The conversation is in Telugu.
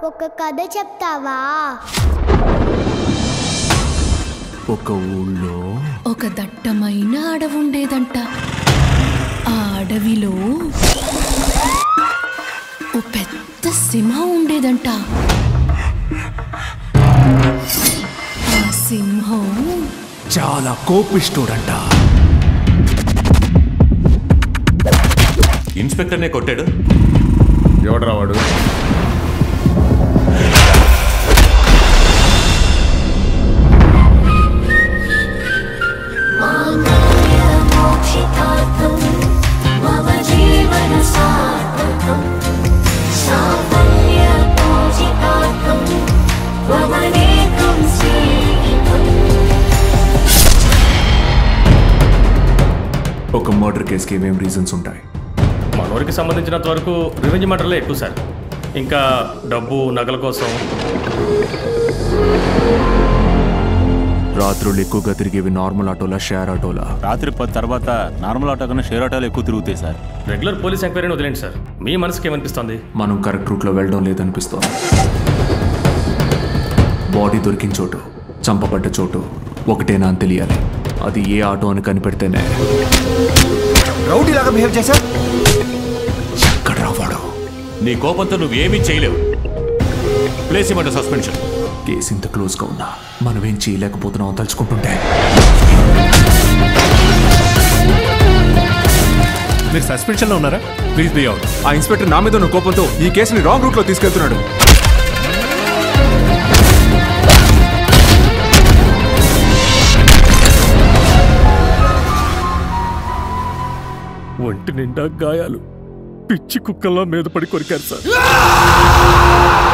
ఒక కథ చెప్తావా ఒక ఊళ్ళో ఒక దట్టమైన అడవి ఉండేదంట ఆ అడవిలో ఓ పెద్ద సింహం ఉండేదంట ఆ సింహం చాలా కోపిష్టోడంట ఇన్స్పెక్టర్నే కొట్టాడు ఎవడరా వాడు ఒక మర్డర్ కేసుకి ఏమేం రీజన్స్ ఉంటాయి మనోరికి సంబంధించినంత వరకు రివెంజ్ మటర్లే ఎక్కువ సార్ ఇంకా డబ్బు నగల కోసం రాత్రులు ఎక్కువగా తిరిగేవి నార్మల్ ఆటోలా షేర్ ఆటోలా రాత్రి పది తర్వాత నార్మల్ ఆటో కన్నా షేర్ ఆటోలు ఎక్కువ తిరుగుతాయి సార్ రెగ్యులర్ పోలీస్ ఎంక్వైరీని వదిలేండి సార్ మీ మనసుకి ఏమనిపిస్తుంది మనం కరెక్ట్ రూట్లో వెళ్ళడం లేదనిపిస్తోంది బాడీ దొరికిన చోటు చంపబడ్డ చోటు ఒకటేనా అని తెలియాలి అది ఏ ఆటో అని కనిపెడితేనే రౌడీ లాగా బిహేవ్ చేశా ఎక్కడ రావాడు నీ కోపంతో నువ్వేమీ చేయలేవు ప్లేస్ ఇవ్వండి సస్పెన్షన్ కేసు ఇంత క్లోజ్గా ఉన్నా మనం ఏం చేయలేకపోతున్నాం తలుచుకుంటుంటే మీరు సస్పెన్షన్ లో ఉన్నారా ప్లీజ్ బి అవుట్ ఆ ఇన్స్పెక్టర్ నా మీద ఉన్న కోపంతో ఈ కేసుని రాంగ్ రూట్ లో తీసుకెళ్తున్నాడు ఒంటి నిండా గాయాలు పిచ్చి కుక్కల్లో మీద పడి కొరికారు సార్